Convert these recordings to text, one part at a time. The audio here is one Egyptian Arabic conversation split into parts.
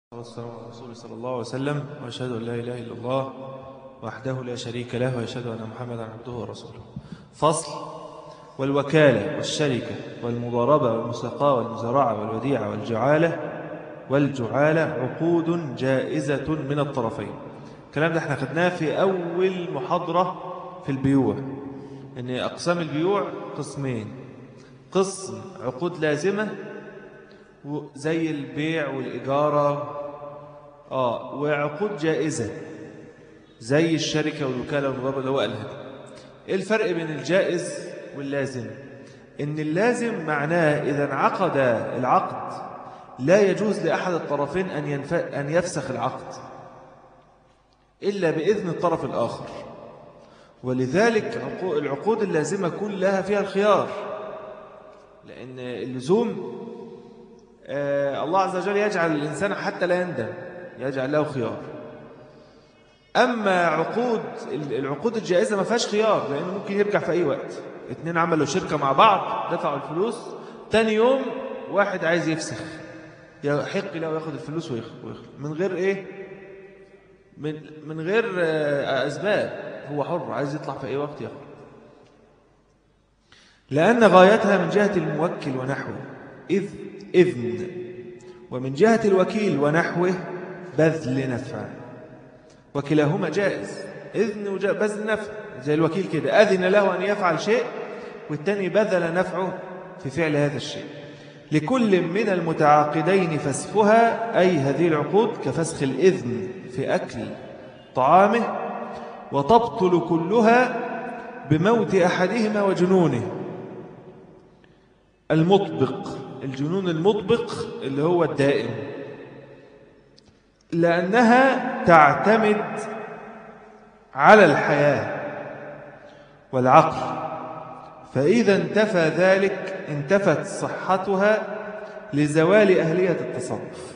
والسلام على رسول صلى الله عليه وسلم وأشهد أن لا إله إلا الله وحده لا شريك له وأشهد أن محمدا عبده ورسوله فصل والوكالة والشركة والمضاربة والمساقاة والمزارعة والوديعة والجعالة والجعالة عقود جائزة من الطرفين الكلام ده احنا خدناه في أول محاضرة في البيوع ان أقسام البيوع قسمين قسم عقود لازمة زي البيع والإجارة آه وعقود جائزة زي الشركة والوكالة والمضاربة اللي هو قالها إيه الفرق بين الجائز واللازم إن اللازم معناه إذا انعقد العقد لا يجوز لأحد الطرفين أن, ينف... أن يفسخ العقد إلا بإذن الطرف الآخر ولذلك العقود اللازمة كلها فيها الخيار لأن اللزوم آه الله عز وجل يجعل الإنسان حتى لا يندم يجعل له خيار أما عقود العقود الجائزة ما فيهاش خيار لأنه ممكن يرجع في أي وقت اتنين عملوا شركة مع بعض دفعوا الفلوس تاني يوم واحد عايز يفسخ يحق له وياخد الفلوس ويخلق من غير إيه من, من غير أسباب هو حر عايز يطلع في أي وقت ياخد لأن غايتها من جهة الموكل ونحوه إذ إذن ومن جهة الوكيل ونحوه بذل نفع وكلاهما جائز إذن وبذل نفع زي الوكيل كده أذن له أن يفعل شيء والتاني بذل نفعه في فعل هذا الشيء لكل من المتعاقدين فسخها أي هذه العقود كفسخ الإذن في أكل طعامه وتبطل كلها بموت أحدهما وجنونه المطبق الجنون المطبق اللي هو الدائم لأنها تعتمد على الحياة والعقل فإذا انتفى ذلك انتفت صحتها لزوال أهلية التصرف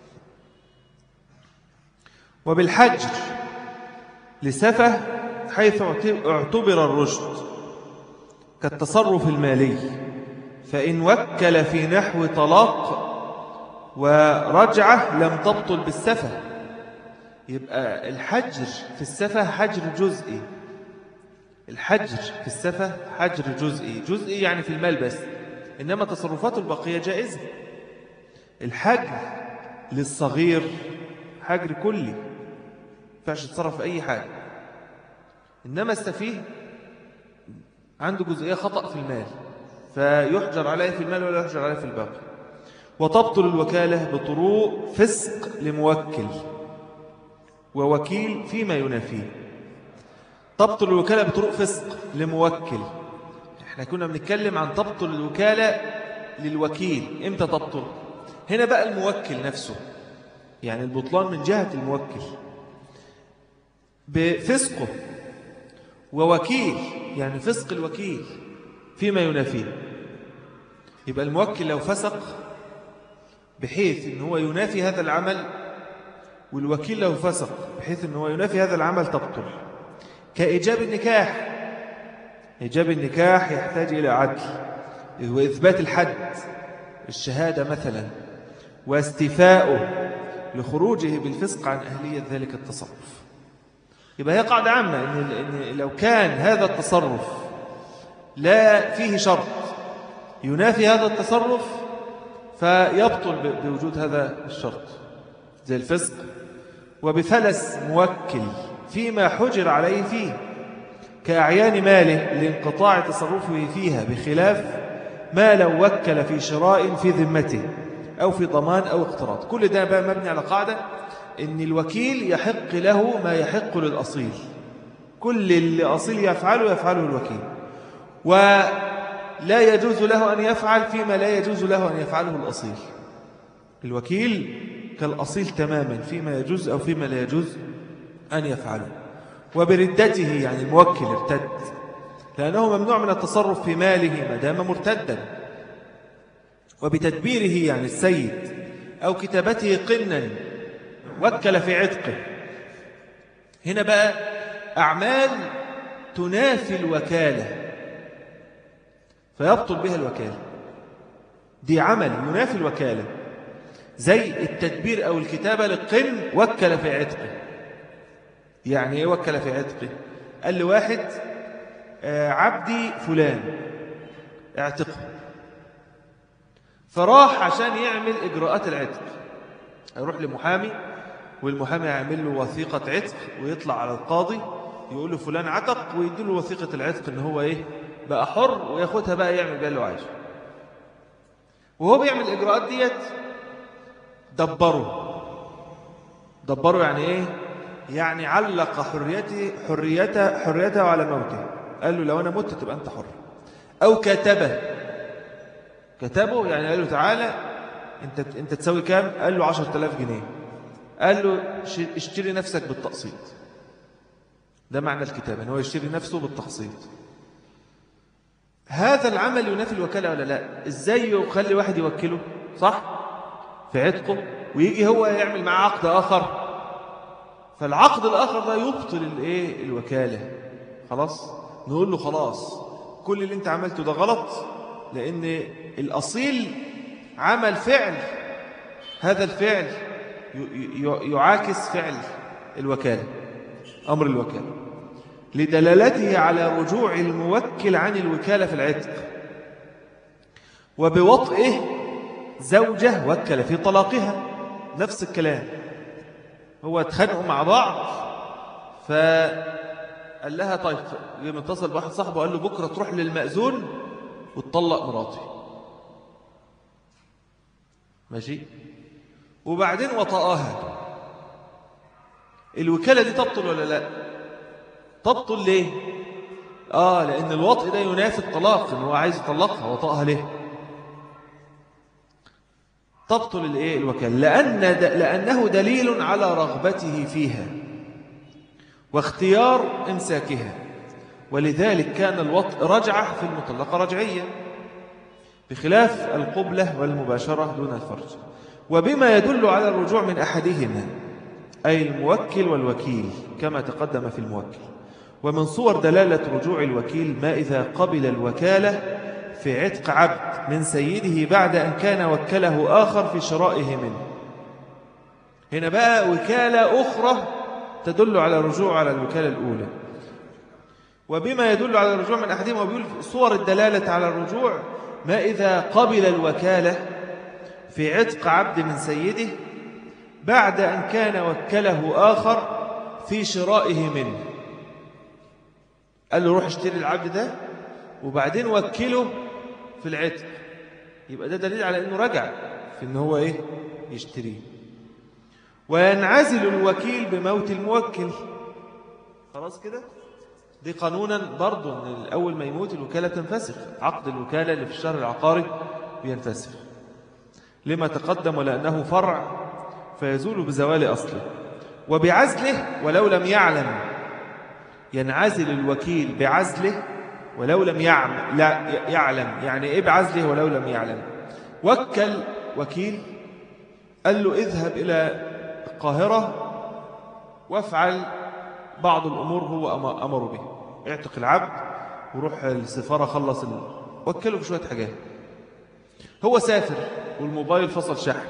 وبالحجر لسفه حيث اعتبر الرشد كالتصرف المالي فإن وكل في نحو طلاق ورجعة لم تبطل بالسفه يبقى الحجر في السفه حجر جزئي الحجر في السفه حجر جزئي جزئي يعني في المال بس إنما تصرفاته البقية جائزة الحجر للصغير حجر كلي فعش يتصرف في أي حاجة إنما السفيه عنده جزئية خطأ في المال فيحجر عليه في المال ولا يحجر عليه في الباقي وتبطل الوكالة بطروق فسق لموكل ووكيل فيما ينافيه تبطل الوكالة بطرق فسق لموكل احنا كنا بنتكلم عن تبطل الوكالة للوكيل امتى تبطل هنا بقى الموكل نفسه يعني البطلان من جهة الموكل بفسقه ووكيل يعني فسق الوكيل فيما ينافيه يبقى الموكل لو فسق بحيث ان هو ينافي هذا العمل والوكيل لو فسق بحيث ان هو ينافي هذا العمل تبطل كإيجاب النكاح إيجاب النكاح يحتاج إلى عدل وإثبات الحد الشهادة مثلا واستيفاؤه لخروجه بالفسق عن أهلية ذلك التصرف يبقى هي قاعدة عامة إن, إن لو كان هذا التصرف لا فيه شرط ينافي هذا التصرف فيبطل بوجود هذا الشرط زي الفسق وبفلس موكل فيما حجر عليه فيه كأعيان ماله لانقطاع تصرفه فيها بخلاف ما لو وكل في شراء في ذمته أو في ضمان أو اقتراض كل ده بقى مبني على قاعدة إن الوكيل يحق له ما يحق للأصيل كل اللي أصيل يفعله يفعله الوكيل ولا يجوز له أن يفعل فيما لا يجوز له أن يفعله الأصيل الوكيل كالأصيل تماما فيما يجوز أو فيما لا يجوز أن يفعله وبردته يعني الموكل ارتد لأنه ممنوع من التصرف في ماله ما دام مرتدا وبتدبيره يعني السيد أو كتابته قنا وكل في عتقه هنا بقى أعمال تنافي الوكالة فيبطل بها الوكالة دي عمل ينافي الوكالة زي التدبير أو الكتابة للقن وكل في عتقه يعني ايه وكل في عتقه قال لواحد آه، عبدي فلان اعتقه فراح عشان يعمل إجراءات العتق يروح لمحامي والمحامي يعمل له وثيقة عتق ويطلع على القاضي يقول له فلان عتق ويدي له وثيقة العتق ان هو ايه بقى حر وياخدها بقى يعمل بقى اللي عايزه وهو بيعمل الإجراءات ديت دبره دبره يعني ايه يعني علق حريته حريته حريته على موته قال له لو انا مت تبقى انت حر او كتبه كتبه يعني قال له تعالى انت انت تساوي كام قال له 10000 جنيه قال له اشتري نفسك بالتقسيط ده معنى الكتاب ان هو يشتري نفسه بالتقسيط هذا العمل ينافي الوكالة ولا لا ازاي يخلي واحد يوكله صح في عتقه ويجي هو يعمل معاه عقد آخر فالعقد الآخر ده يبطل الايه الوكالة خلاص نقول له خلاص كل اللي انت عملته ده غلط لأن الأصيل عمل فعل هذا الفعل يعاكس فعل الوكالة أمر الوكالة لدلالته على رجوع الموكل عن الوكالة في العتق وبوطئه زوجة وكل في طلاقها نفس الكلام هو اتخانقوا مع بعض فقال لها طيب يوم اتصل بواحد صاحبه قال له بكرة تروح للمأذون وتطلق مراتي ماشي وبعدين وطأها الوكالة دي تبطل ولا لا تبطل ليه آه لأن الوطء ده ينافي الطلاق إن هو عايز يطلقها وطأها ليه تبطل الايه الوكالة لأن لأنه دليل على رغبته فيها واختيار إمساكها ولذلك كان الوطء رجعة في المطلقة رجعية بخلاف القبلة والمباشرة دون الفرج وبما يدل على الرجوع من أحدهما أي الموكل والوكيل كما تقدم في الموكل ومن صور دلالة رجوع الوكيل ما إذا قبل الوكالة في عتق عبد من سيده بعد أن كان وكله آخر في شرائه منه هنا بقى وكالة أخرى تدل على الرجوع على الوكالة الأولى وبما يدل على الرجوع من أحدهم وبيقول صور الدلالة على الرجوع ما إذا قبل الوكالة في عتق عبد من سيده بعد أن كان وكله آخر في شرائه منه قال له روح اشتري العبد ده وبعدين وكله في العتق يبقى ده دليل على أنه رجع في أنه هو إيه يشتريه وينعزل الوكيل بموت الموكل خلاص كده دي قانونا برضو ان اول ما يموت الوكالة تنفسخ عقد الوكالة اللي في الشهر العقاري بينفسخ لما تقدم ولأنه فرع فيزول بزوال أصله وبعزله ولو لم يعلم ينعزل الوكيل بعزله ولو لم يعلم, لا يعلم يعني إيه بعزله ولو لم يعلم وكل وكيل قال له اذهب إلى القاهرة وافعل بعض الأمور هو أمر به اعتق العبد وروح السفارة خلص ال... وكله بشوية حاجات هو سافر والموبايل فصل شحن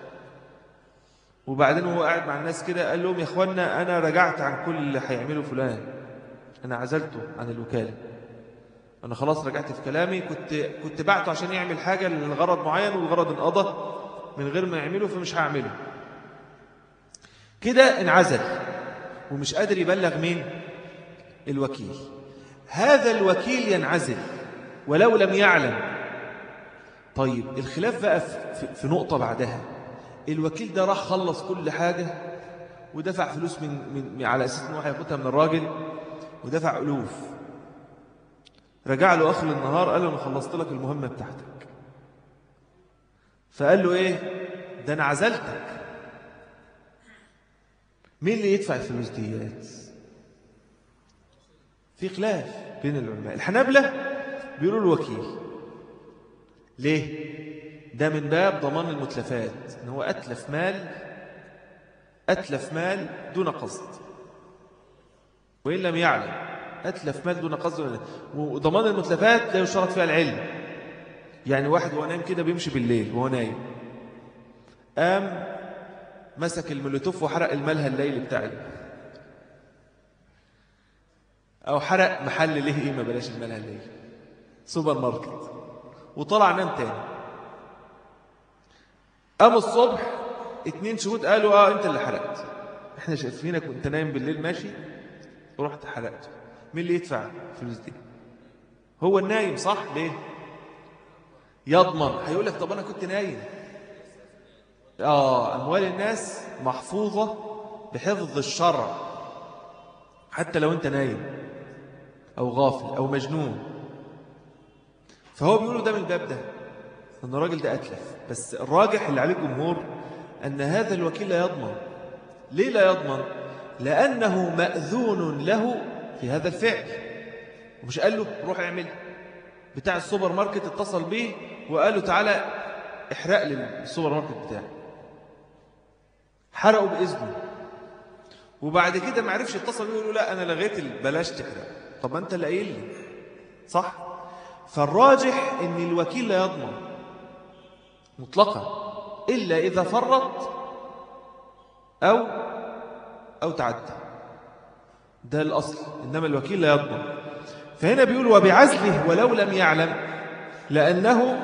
وبعدين هو قاعد مع الناس كده قال لهم يا اخوانا أنا رجعت عن كل اللي هيعمله فلان أنا عزلته عن الوكالة أنا خلاص رجعت في كلامي كنت كنت بعته عشان يعمل حاجة لغرض معين والغرض انقضى من غير ما يعمله فمش هعمله كده انعزل ومش قادر يبلغ مين الوكيل هذا الوكيل ينعزل ولو لم يعلم طيب الخلاف بقى في نقطة بعدها الوكيل ده راح خلص كل حاجة ودفع فلوس من, من على أساس أنه هياخدها من الراجل ودفع ألوف رجع له آخر النهار قال له أنا خلصت لك المهمة بتاعتك فقال له إيه ده أنا عزلتك مين اللي يدفع الفلوس ديات في خلاف بين العلماء الحنابلة بيقولوا الوكيل ليه ده من باب ضمان المتلفات ان هو أتلف مال أتلف مال دون قصد وإن لم يعلم أتلف مال دون قصد وضمان المتلفات لا يشترط فيها العلم يعني واحد وهو نايم كده بيمشي بالليل وهو نايم قام مسك المولوتوف وحرق الملهى الليلي بتاعي أو حرق محل له إيه ما بلاش الملهى الليلي سوبر ماركت وطلع نام تاني قام الصبح اتنين شهود قالوا اه انت اللي حرقت احنا شايفينك وانت نايم بالليل ماشي ورحت حرقته مين اللي يدفع الفلوس دي هو النايم صح ليه يضمن هيقول لك طب انا كنت نايم اه اموال الناس محفوظة بحفظ الشرع حتى لو انت نايم او غافل او مجنون فهو بيقولوا ده من الباب ده ان الراجل ده اتلف بس الراجح اللي عليه الجمهور ان هذا الوكيل لا يضمن ليه لا يضمن لانه ماذون له في هذا الفعل ومش قال له روح اعمل بتاع السوبر ماركت اتصل به وقال له تعالى احرق لي السوبر ماركت بتاعي حرقوا بإذنه وبعد كده ما عرفش يتصل بيه يقول له لا أنا لغيت بلاش تحرق طب ما أنت اللي قايل لي صح فالراجح أن الوكيل لا يضمن مطلقا إلا إذا فرط أو أو تعدى ده الأصل إنما الوكيل لا يضمن فهنا بيقول وبعزله ولو لم يعلم لأنه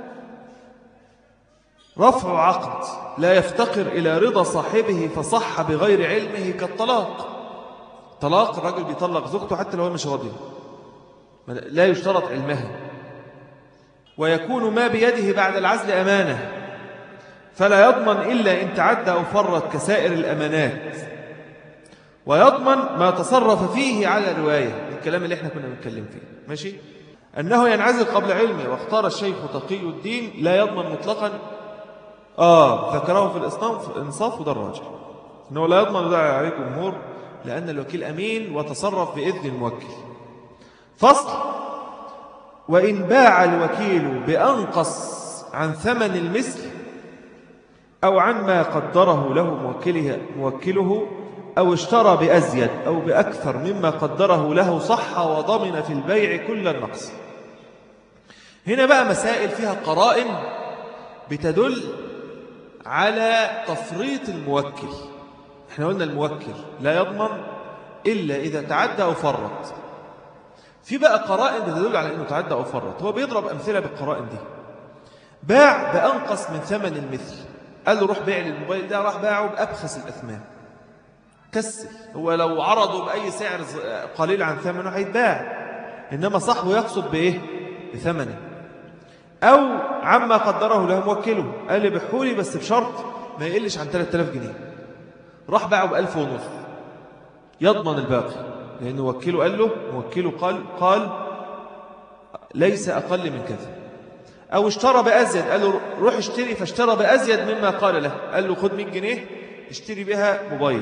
رفع عقد لا يفتقر إلى رضا صاحبه فصح بغير علمه كالطلاق طلاق الرجل بيطلق زوجته حتى لو مش راضي لا يشترط علمها ويكون ما بيده بعد العزل أمانة فلا يضمن إلا إن تعدى أو فرط كسائر الأمانات ويضمن ما تصرف فيه على رواية الكلام اللي احنا كنا بنتكلم فيه ماشي أنه ينعزل قبل علمه واختار الشيخ تقي الدين لا يضمن مطلقا آه ذكره في الإصناف الإنصاف وده الراجح أنه لا يضمن داعي عليه الجمهور لأن الوكيل أمين وتصرف بإذن الموكل فصل وإن باع الوكيل بأنقص عن ثمن المثل أو عن ما قدره له موكله, موكله أو اشترى بأزيد أو بأكثر مما قدره له صح وضمن في البيع كل النقص هنا بقى مسائل فيها قرائن بتدل على تفريط الموكل احنا قلنا الموكل لا يضمن إلا إذا تعدى أو فرط في بقى قرائن بتدل على أنه تعدى أو فرط هو بيضرب أمثلة بالقرائن دي باع بأنقص من ثمن المثل قال له روح بيع لي الموبايل ده راح باعه بأبخس الأثمان كسل هو لو عرضه بأي سعر قليل عن ثمنه هيتباع إنما صاحبه يقصد بإيه بثمنه أو عما قدره له موكله قال لي بحولي بس بشرط ما يقلش عن 3000 جنيه راح باعه ب 1000 ونص يضمن الباقي لأنه وكله قال له موكله قال قال ليس أقل من كذا أو اشترى بأزيد قال له روح اشتري فاشترى بأزيد مما قال له قال له خد 100 جنيه اشتري بها موبايل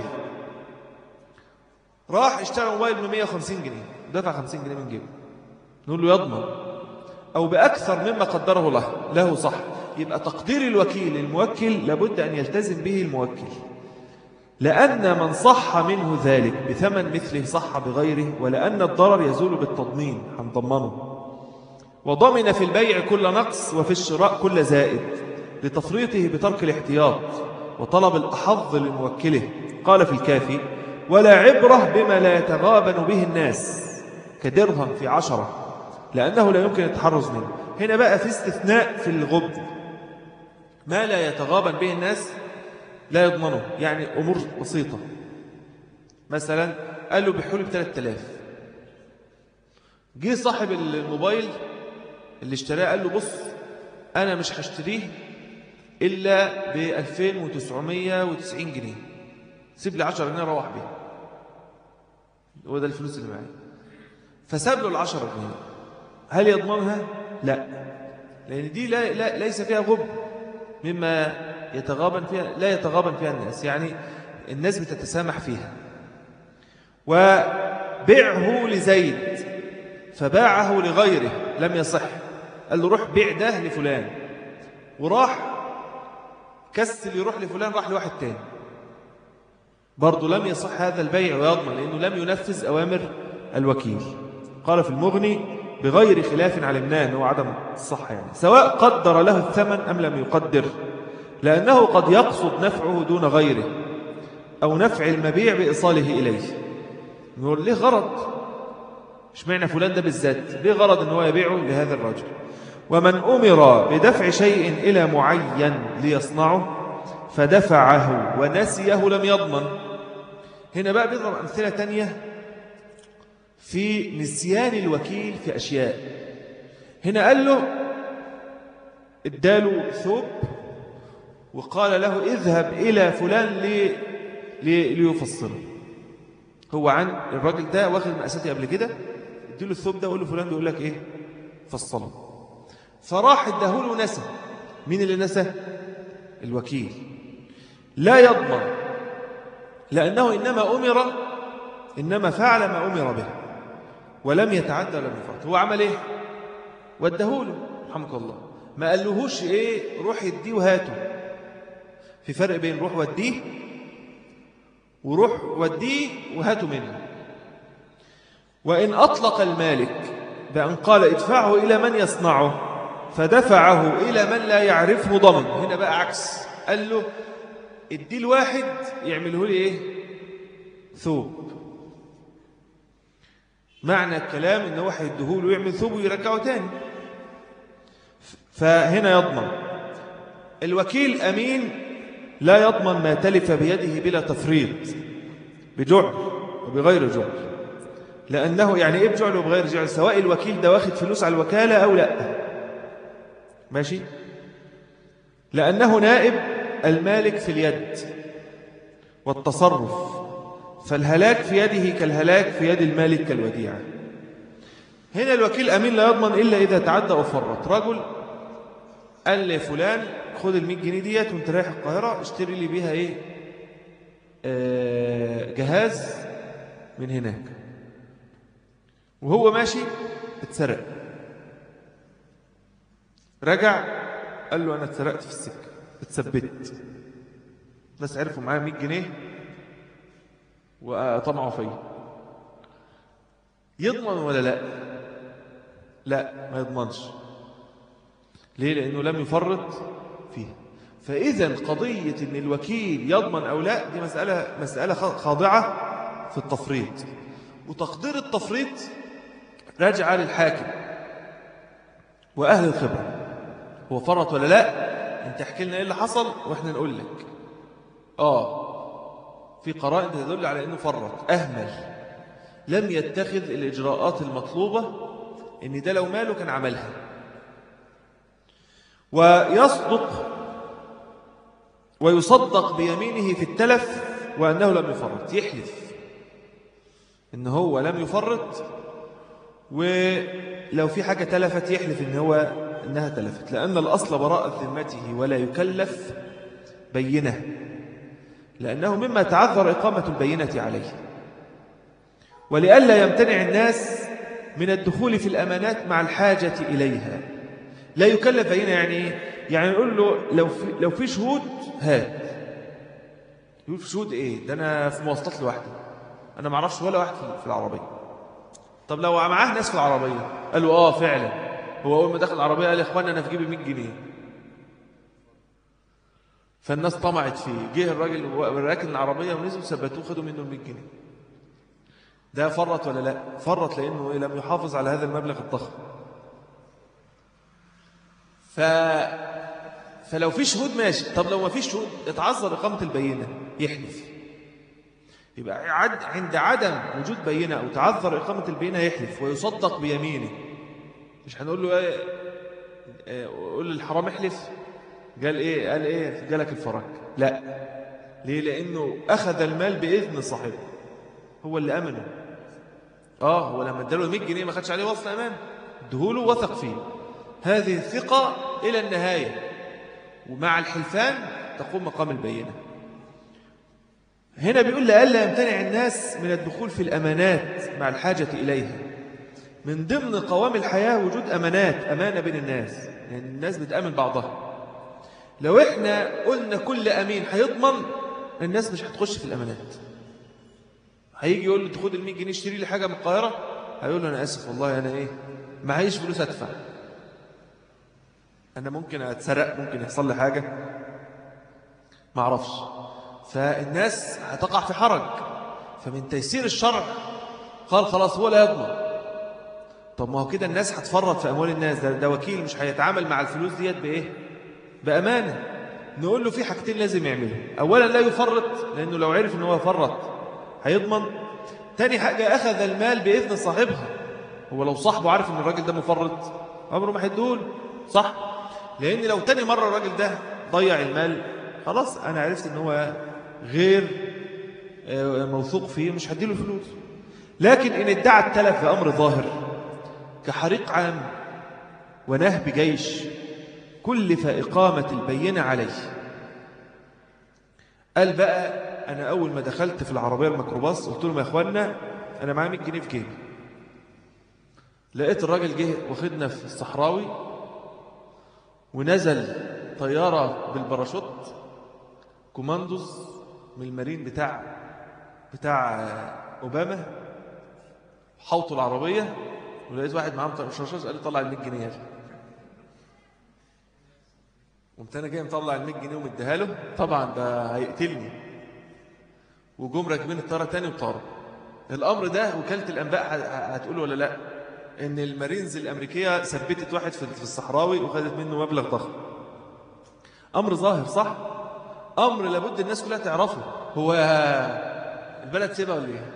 راح اشترى موبايل ب 150 جنيه دفع 50 جنيه من جيبه نقول له يضمن أو بأكثر مما قدره له له صح يبقى تقدير الوكيل الموكل لابد أن يلتزم به الموكل لأن من صح منه ذلك بثمن مثله صح بغيره ولأن الضرر يزول بالتضمين هنضمنه وضمن في البيع كل نقص وفي الشراء كل زائد لتفريطه بترك الاحتياط وطلب الأحظ لموكله قال في الكافي ولا عبرة بما لا يتغابن به الناس كدرهم في عشرة لأنه لا يمكن التحرز منه هنا بقى في استثناء في الغب ما لا يتغابن به الناس لا يضمنه يعني أمور بسيطة مثلا قال له بحول ب 3000 جه صاحب الموبايل اللي اشتراه قال له بص أنا مش هشتريه إلا ب 2990 جنيه سيب لي 10 جنيه روح بيه هو ده الفلوس اللي معايا فساب له ال 10 جنيه هل يضمنها؟ لا لأن دي لا لا ليس فيها غب مما يتغابن فيها لا يتغابن فيها الناس يعني الناس بتتسامح فيها وبيعه لزيد فباعه لغيره لم يصح قال له روح بيع ده لفلان وراح كسل يروح لفلان راح لواحد تاني برضه لم يصح هذا البيع ويضمن لأنه لم ينفذ أوامر الوكيل قال في المغني بغير خلاف علمناه أنه عدم الصحة يعني سواء قدر له الثمن أم لم يقدر لأنه قد يقصد نفعه دون غيره أو نفع المبيع بإيصاله إليه نقول ليه غرض مش معنى فلان ده بالذات ليه غرض أنه يبيعه لهذا الرجل ومن أمر بدفع شيء إلى معين ليصنعه فدفعه ونسيه لم يضمن هنا بقى بيضرب أمثلة تانية في نسيان الوكيل في أشياء هنا قال له اداله ثوب وقال له اذهب إلى فلان لي لي ليفصله هو عن الراجل ده واخد مقاساتي قبل كده اديله الثوب ده وقال له فلان بيقول لك ايه فصله فراح اداهوله نسى مين اللي نسى الوكيل لا يضمن لأنه إنما أمر إنما فعل ما أمر به ولم يتعدى ولم يفرط هو عمل إيه ودهوله رحمك الله ما قالهوش إيه روح يديه وهاته في فرق بين روح وديه وروح وديه وهاته منه وإن أطلق المالك بأن قال ادفعه إلى من يصنعه فدفعه إلى من لا يعرفه ضمن هنا بقى عكس قال له ادي الواحد يعمله لي ايه ثوب معنى الكلام ان واحد يديهوله ويعمل ثوب ويرجعه تاني فهنا يضمن الوكيل امين لا يضمن ما تلف بيده بلا تفريط بجعل وبغير جعل لأنه يعني إيه بجعل وبغير جعل سواء الوكيل ده واخد فلوس على الوكالة أو لا ماشي لأنه نائب المالك في اليد والتصرف فالهلاك في يده كالهلاك في يد المالك كالوديعة هنا الوكيل أمين لا يضمن إلا إذا تعدى أو فرط رجل قال لفلان خد المئة جنيه ديت وانت رايح القاهرة اشتري لي بيها ايه آه جهاز من هناك وهو ماشي اتسرق رجع قال له أنا اتسرقت في السكة اتثبت ناس عرفوا معايا 100 جنيه وطمعوا فيه يضمن ولا لا لا ما يضمنش ليه لأنه لم يفرط فيه فإذا قضية أن الوكيل يضمن أو لا دي مسألة, مسألة خاضعة في التفريط وتقدير التفريط راجعة للحاكم وأهل الخبرة هو فرط ولا لا انت احكي لنا ايه اللي حصل واحنا نقول لك اه في قرائن تدل على انه فرط اهمل لم يتخذ الاجراءات المطلوبة ان ده لو ماله كان عملها ويصدق ويصدق بيمينه في التلف وأنه لم يفرط يحلف إن هو لم يفرط ولو في حاجة تلفت يحلف إن هو إنها تلفت لأن الأصل براءة ذمته ولا يكلف بينه لأنه مما تعذر إقامة البينة عليه ولئلا يمتنع الناس من الدخول في الأمانات مع الحاجة إليها لا يكلف بينه يعني يعني نقول له لو في, لو في شهود هات يقول في شهود ايه ده انا في مواصلات لوحدي انا ما اعرفش ولا واحد في العربيه طب لو معاه ناس في العربيه قال له اه فعلا هو اول ما دخل العربيه قال يا اخوانا انا في جيبي 100 جنيه فالناس طمعت فيه جه الراجل راكن العربيه ونزلوا ثبتوه خدوا منه ال 100 جنيه ده فرط ولا لا فرط لانه إيه لم يحافظ على هذا المبلغ الضخم ف... فلو في شهود ماشي طب لو ما فيش شهود اتعذر إقامة البينة يحلف يبقى عد... عند عدم وجود بينة أو تعذر إقامة البينة يحلف ويصدق بيمينه مش هنقول له ايه, إيه قول للحرام احلف قال ايه قال ايه جالك الفرج لا ليه لأنه أخذ المال بإذن صاحبه هو اللي أمنه آه هو لما اداله 100 جنيه ما خدش عليه وصل أمان ادهوله وثق فيه هذه الثقة إلى النهاية ومع الحلفان تقوم مقام البينة هنا بيقول لألا يمتنع الناس من الدخول في الأمانات مع الحاجة إليها من ضمن قوام الحياة وجود أمانات أمانة بين الناس يعني الناس بتأمن بعضها لو إحنا قلنا كل أمين هيضمن الناس مش هتخش في الأمانات هيجي يقول له تاخد ال 100 جنيه اشتري لي حاجة من القاهرة هيقول له أنا آسف والله أنا إيه معيش فلوس أدفع أنا ممكن أتسرق ممكن يحصل لي حاجة ما اعرفش فالناس هتقع في حرج فمن تيسير الشرع قال خلاص هو لا يضمن طب ما هو كده الناس هتفرط في أموال الناس ده, ده وكيل مش هيتعامل مع الفلوس ديت بإيه بأمانة نقول له في حاجتين لازم يعمله أولا لا يفرط لأنه لو عرف أنه يفرط هيضمن تاني حاجة أخذ المال بإذن صاحبها هو لو صاحبه عارف أن الراجل ده مفرط عمره ما هيدول صح لأن لو تاني مرة الراجل ده ضيع المال خلاص أنا عرفت أن هو غير موثوق فيه مش هديله فلوس لكن إن ادعى التلف بأمر ظاهر كحريق عام ونهب جيش كلف إقامة البينة عليه قال بقى أنا أول ما دخلت في العربية الميكروباص قلت لهم يا أخوانا أنا معايا 100 جنيه في جيبي لقيت الراجل جه واخدنا في الصحراوي ونزل طيارة بالباراشوت كوماندوز من المارين بتاع بتاع أوباما حوطوا العربية ولقيت واحد معاه رشاش قال لي طلع ال 100 جنيه قمت انا جاي مطلع ال 100 جنيه ومديها له طبعا ده هيقتلني وجم راكبين الطياره تاني وطاروا الامر ده وكاله الانباء هتقول ولا لا ان المارينز الامريكيه ثبتت واحد في الصحراوي وخدت منه مبلغ ضخم امر ظاهر صح امر لابد الناس كلها تعرفه هو البلد سيبها ولا ايه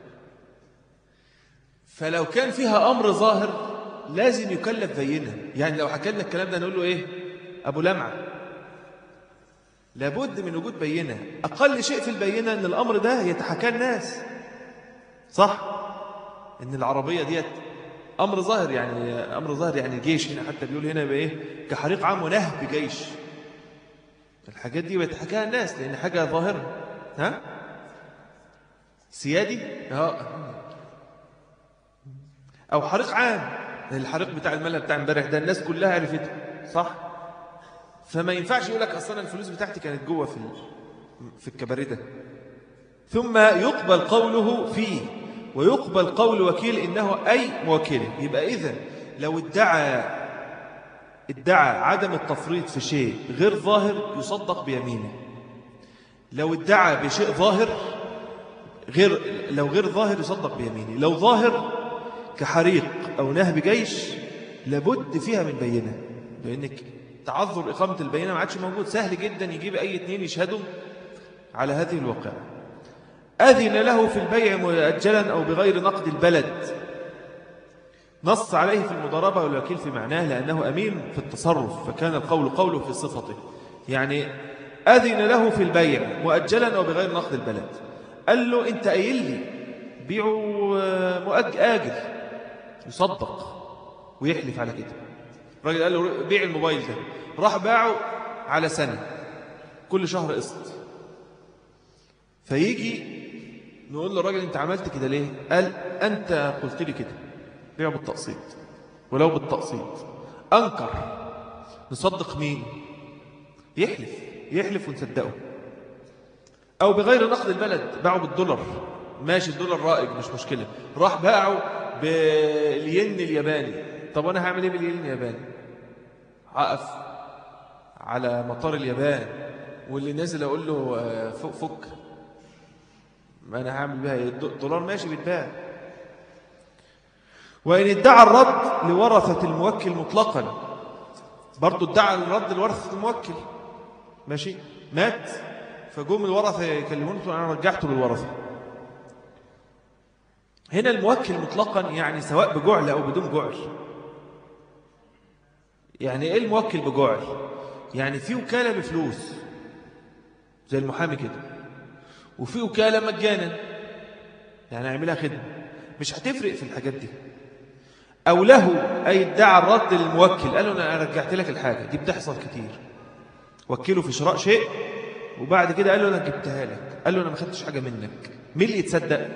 فلو كان فيها أمر ظاهر لازم يكلف بينه يعني لو حكى لنا الكلام ده نقول له إيه أبو لمعة لابد من وجود بينة أقل شيء في البينة أن الأمر ده يتحكى الناس صح أن العربية ديت أمر ظاهر يعني أمر ظاهر يعني جيش هنا حتى بيقول هنا بإيه كحريق عام ونهب جيش الحاجات دي بيتحكاها الناس لأن حاجة ظاهرة ها سيادي اه أو حريق عام الحريق بتاع الملة بتاع امبارح ده الناس كلها عرفته صح فما ينفعش يقول لك أصلا الفلوس بتاعتي كانت جوه في في الكباريه ده ثم يقبل قوله فيه ويقبل قول وكيل إنه أي موكل يبقى إذا لو ادعى ادعى عدم التفريط في شيء غير ظاهر يصدق بيمينه لو ادعى بشيء ظاهر غير لو غير ظاهر يصدق بيمينه لو ظاهر كحريق أو نهب جيش لابد فيها من بينة لأنك تعذر إقامة البينة ما عادش موجود سهل جدا يجيب أي اثنين يشهدوا على هذه الواقعة أذن له في البيع مؤجلا أو بغير نقد البلد نص عليه في المضاربة والوكيل في معناه لأنه أمين في التصرف فكان القول قوله في صفته يعني أذن له في البيع مؤجلا أو بغير نقد البلد قال له أنت قايل لي بيعوا مؤجل آجل يصدق ويحلف على كده الراجل قال له بيع الموبايل ده راح باعه على سنة كل شهر قسط فيجي نقول له الراجل انت عملت كده ليه قال انت قلت لي كده بيعه بالتقسيط ولو بالتقسيط انكر نصدق مين يحلف يحلف ونصدقه او بغير نقد البلد باعه بالدولار ماشي الدولار رائج مش مشكلة راح باعه بالين الياباني طب أنا هعمل إيه بالين الياباني هقف على مطار اليابان واللي نازل أقول له فك فك ما أنا هعمل بها الدولار ماشي بيتباع وإن ادعى الرد لورثة الموكل مطلقا برضو ادعى الرد لورثة الموكل ماشي مات فجم الورثة يكلمونه أنا رجعته للورثة هنا الموكل مطلقا يعني سواء بجعل أو بدون جعل يعني إيه الموكل بجعل يعني في وكالة بفلوس زي المحامي كده وفي وكالة مجانا يعني يعملها خدمة مش هتفرق في الحاجات دي أو له أي ادعى الرد للموكل قال له أنا رجعت لك الحاجة دي بتحصل كتير وكله في شراء شيء وبعد كده قال له أنا جبتها لك قال له أنا ما خدتش حاجة منك مين اللي يتصدق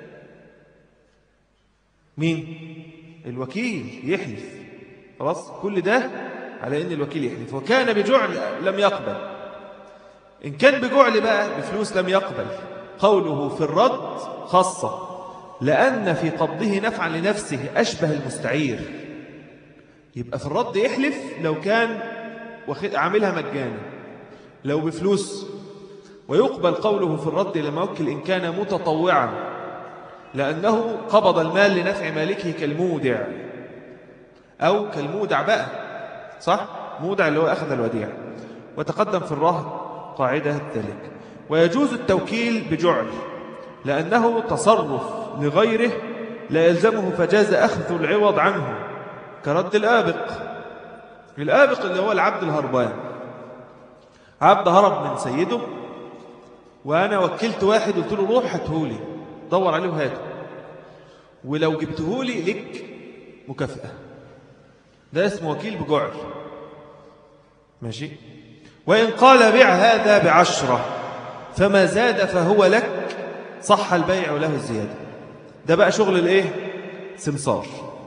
مين الوكيل يحلف خلاص كل ده على ان الوكيل يحلف وكان بجعل لم يقبل ان كان بجعل بقى بفلوس لم يقبل قوله في الرد خاصة لأن في قبضه نفعا لنفسه أشبه المستعير يبقى في الرد يحلف لو كان عاملها مجانا لو بفلوس ويقبل قوله في الرد للموكل إن كان متطوعا لأنه قبض المال لنفع مالكه كالمودع أو كالمودع بقى صح؟ مودع اللي هو أخذ الوديع وتقدم في الرهن قاعدة ذلك ويجوز التوكيل بجعل لأنه تصرف لغيره لا يلزمه فجاز أخذ العوض عنه كرد الآبق الآبق اللي هو العبد الهربان عبد هرب من سيده وأنا وكلت واحد قلت له روح هاتهولي دور عليه وهاته ولو جبتهولي لك مكافأة ده اسمه وكيل بجعل ماشي وإن قال بيع هذا بعشرة فما زاد فهو لك صح البيع له الزيادة ده بقى شغل الايه سمسار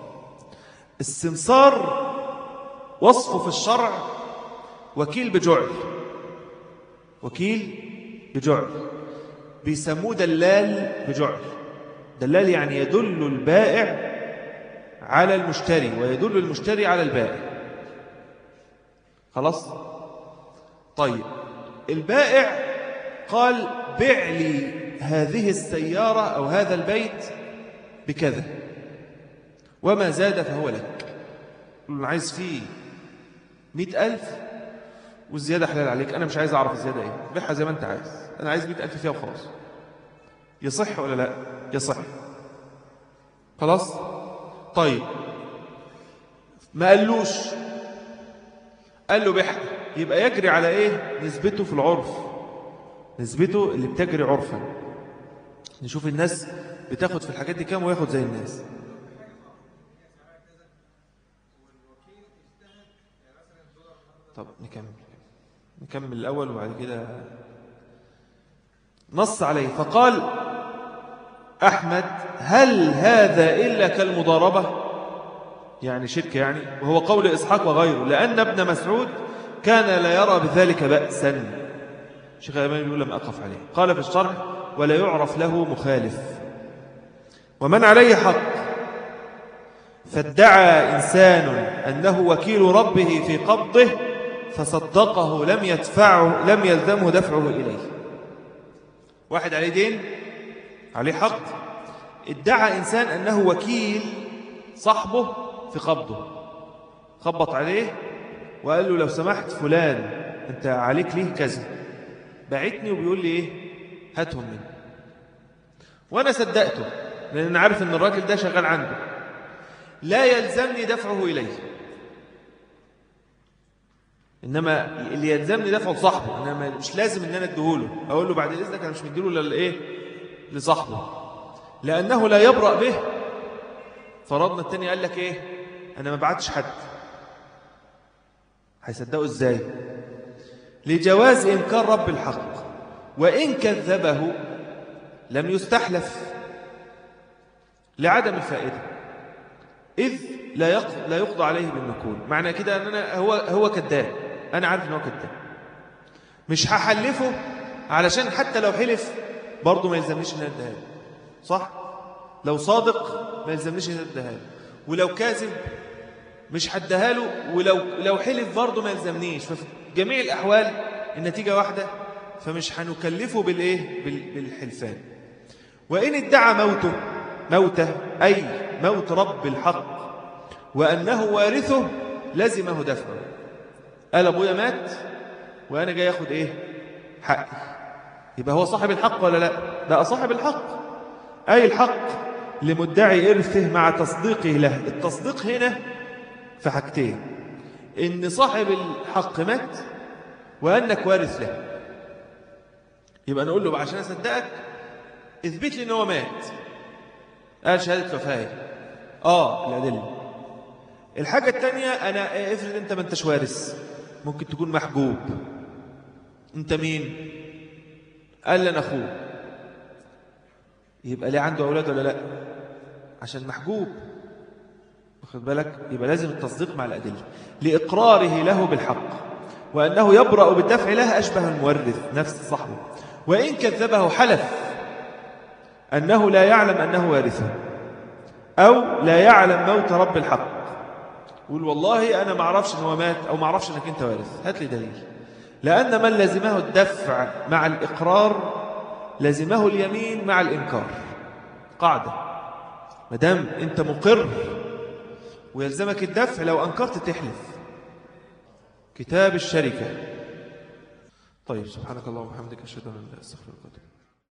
السمسار وصفه في الشرع وكيل بجعل وكيل بجعل بيسموه دلال بجعل دلال يعني يدل البائع على المشتري ويدل المشتري على البائع خلاص طيب البائع قال بع لي هذه السيارة أو هذا البيت بكذا وما زاد فهو لك أنا عايز فيه مئة ألف والزيادة حلال عليك أنا مش عايز أعرف الزيادة إيه بيعها زي ما أنت عايز أنا عايز مئة ألف فيها وخلاص يصح ولا لا يصح خلاص طيب ما قالوش قال له بيعها يبقى يجري على إيه نسبته في العرف نسبته اللي بتجري عرفا نشوف الناس بتاخد في الحاجات دي كام وياخد زي الناس طب نكمل نكمل الأول وبعد كده نص عليه فقال أحمد هل هذا إلا كالمضاربة يعني شركة يعني وهو قول إسحاق وغيره لأن ابن مسعود كان لا يرى بذلك بأسا شيخ الأمان يقول لم أقف عليه قال في الشرح ولا يعرف له مخالف ومن عليه حق فادعى إنسان أنه وكيل ربه في قبضه فصدقه لم يدفعه لم يلزمه دفعه إليه واحد عليه دين عليه حق ادعى إنسان أنه وكيل صاحبه في قبضه خبط عليه وقال له لو سمحت فلان أنت عليك ليه كذا بعتني وبيقول لي إيه هاتهم مني وأنا صدقته لأن أنا عارف أن الراجل ده شغال عنده لا يلزمني دفعه إليه إنما اللي يلزمني دفعه لصاحبه إنما مش لازم إن أنا أديهوله أقول له بعد إذنك أنا مش مديله للإيه لصاحبه لأنه لا يبرأ به فرضنا التاني قال لك إيه أنا ما بعتش حد هيصدقوا إزاي لجواز إنكار رب الحق وإن كذبه لم يستحلف لعدم الفائدة إذ لا يقضى, لا يقضى عليه بالنكول معنى كده أن أنا هو, هو كذاب أنا عارف أنه كذاب مش هحلفه علشان حتى لو حلف برضه ما يلزمنيش أن أديها صح؟ لو صادق ما يلزمنيش أن أديها ولو كاذب مش هديها له ولو لو حلف برضه ما يلزمنيش ففي جميع الأحوال النتيجة واحدة فمش هنكلفه بالإيه؟ بالحلفان وإن ادعى موته موته أي موت رب الحق وأنه وارثه لزمه دفعه قال أبويا مات وأنا جاي أخذ إيه حقي يبقى هو صاحب الحق ولا لا ده صاحب الحق أي الحق لمدعي إرثه مع تصديقه له التصديق هنا في حاجتين إن صاحب الحق مات وأنك وارث له يبقى نقول له عشان أصدقك اثبت لي ان هو مات قال شهادة وفاة اه الأدلة الحاجة الثانية أنا افرض أنت ما انتش وارث ممكن تكون محجوب أنت مين قال لي أنا أخوه يبقى ليه عنده أولاد ولا لا عشان محجوب واخد بالك يبقى لازم التصديق مع الأدلة لإقراره له بالحق وأنه يبرأ بالدفع له أشبه المورث نفس صاحبه وإن كذبه حلف أنه لا يعلم أنه وارثه أو لا يعلم موت رب الحق يقول والله أنا ما أعرفش أنه مات أو ما أعرفش أنك أنت وارث هات لي دليل لأن من لزمه الدفع مع الإقرار لزمه اليمين مع الإنكار قاعدة مدام أنت مقر ويلزمك الدفع لو أنكرت تحلف كتاب الشركة طيب سبحانك اللهم وبحمدك أشهد أن لا أستغفرك